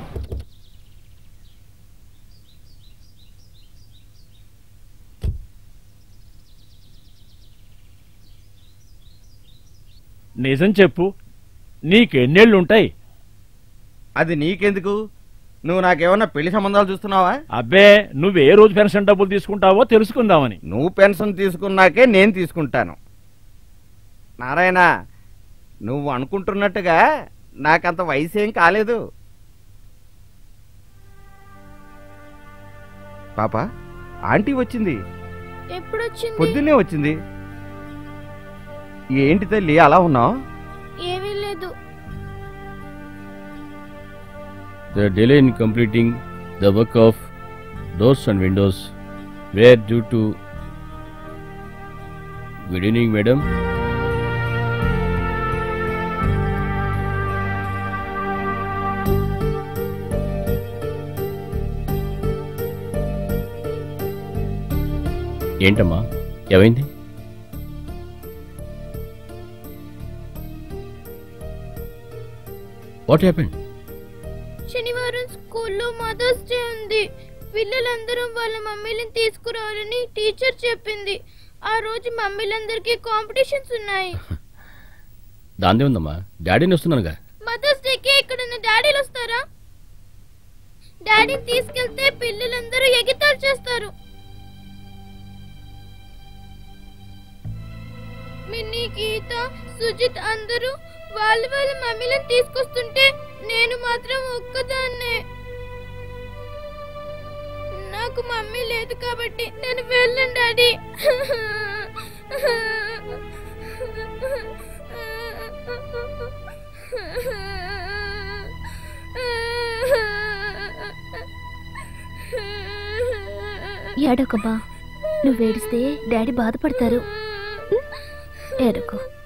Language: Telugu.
నిజం చెప్పు నీకెన్నేళ్ళుంటాయి అది నీకెందుకు నువ్వు నాకేమన్నా పెళ్లి సంబంధాలు చూస్తున్నావా అబ్బే నువ్వు ఏ రోజు పెన్షన్ డబ్బులు తీసుకుంటావో తెలుసుకుందామని నువ్వు పెన్షన్ తీసుకున్నాకే నేను తీసుకుంటాను నారాయణ నువ్వు అనుకుంటున్నట్టుగా నాకంత వయసు ఏం కాలేదు పాప ఆంటీ వచ్చింది ఎప్పుడొచ్చింది పొద్దున్నే వచ్చింది ఏంటి తల్లి అలా ఉన్నావు ఏమీ లేదు The delay in completing the work of doors and windows were due to. Good evening, madam. ఏంటమ్మా ఏమైంది వాట్ హ్యాపెండ్ శనివారం స్కూల్లో మదర్స్ డే ఉంది పిల్లలందరూ వాళ్ళ మమ్మీలను తీసుకురావాలని టీచర్ చెప్పింది ఆ రోజు మమ్మీలందరికీ కాంపిటీషన్స్ ఉన్నాయి దాందే ఉందమ్మా డాడీని వస్తున్నానుగా మదర్స్ డేకి ఇక్కడ డాడీలు వస్తారా డాడీని తీసుకెళ్తే పిల్లలందరూ ఎగితాలు చేస్తారు మిన్నీ గీత సుజిత్ అందరూ వాళ్ళ వాళ్ళ మమ్మీలను తీసుకొస్తుంటే నేను మాత్రం ఒక్కదాన్నే నాకు మమ్మీ లేదు కాబట్టి నేను వెళ్ళను డాడీ ఏడకమ్మా నువ్వు ఏడిస్తే డాడీ బాధపడతారు ఏడకు